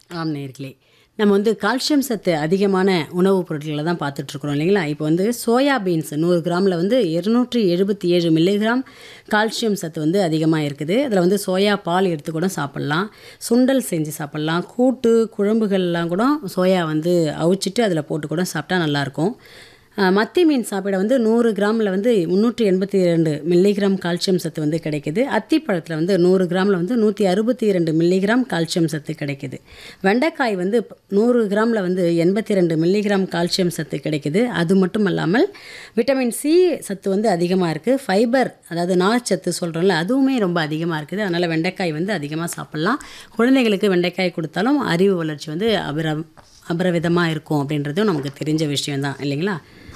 ஆம் நேர்களே நம்ம வந்து கால்சியம் சத்து அதிகமான உணவுப் பொருட்களை தான் பார்த்துட்ருக்குறோம் இல்லைங்களா இப்போ வந்து சோயா பீன்ஸ் நூறு கிராமில் வந்து இருநூற்றி எழுபத்தி ஏழு மில்லிகிராம் கால்சியம் சத்து வந்து அதிகமாக இருக்குது அதில் வந்து சோயா பால் எடுத்து கூட சாப்பிட்லாம் சுண்டல் செஞ்சு சாப்பிட்லாம் கூட்டு குழம்புகள்லாம் கூட சோயா வந்து அவிச்சிட்டு அதில் போட்டு கூட சாப்பிட்டா நல்லாயிருக்கும் அஹ், மத்தி மீன் சாப்பிட வந்து நூறு கிராமில் வந்து முந்நூற்றி எண்பத்தி ரெண்டு மில்லிகிராம் கால்சியம் சத்து வந்து கிடைக்குது அத்திப்பழத்தில் வந்து நூறு கிராமில் வந்து நூற்றி அறுபத்தி இரண்டு மில்லிகிராம் கால்சியம் சத்து கிடைக்குது வெண்டைக்காய் வந்து ப- நூறு கிராமில் வந்து எண்பத்தி ரெண்டு மில்லிகிராம் கால்சியம் சத்து கிடைக்குது அது மட்டும் இல்லாமல் விட்டமின் சி சத்து வந்து அதிகமாக இருக்குது ஃபைபர் அதாவது நார்ச்சத்து சொல்கிறோம்ல அதுவுமே ரொம்ப அதிகமாக இருக்குது அதனால் வெண்டைக்காய் வந்து அதிகமாக சாப்பிட்லாம் குழந்தைகளுக்கு வெண்டைக்காய் கொடுத்தாலும் அறிவு வளர்ச்சி வந்து அபர அபரவிதமாக இருக்கும் அப்படின்றதும் நமக்கு தெரிஞ்ச விஷயம் தான் இல்லைங்களா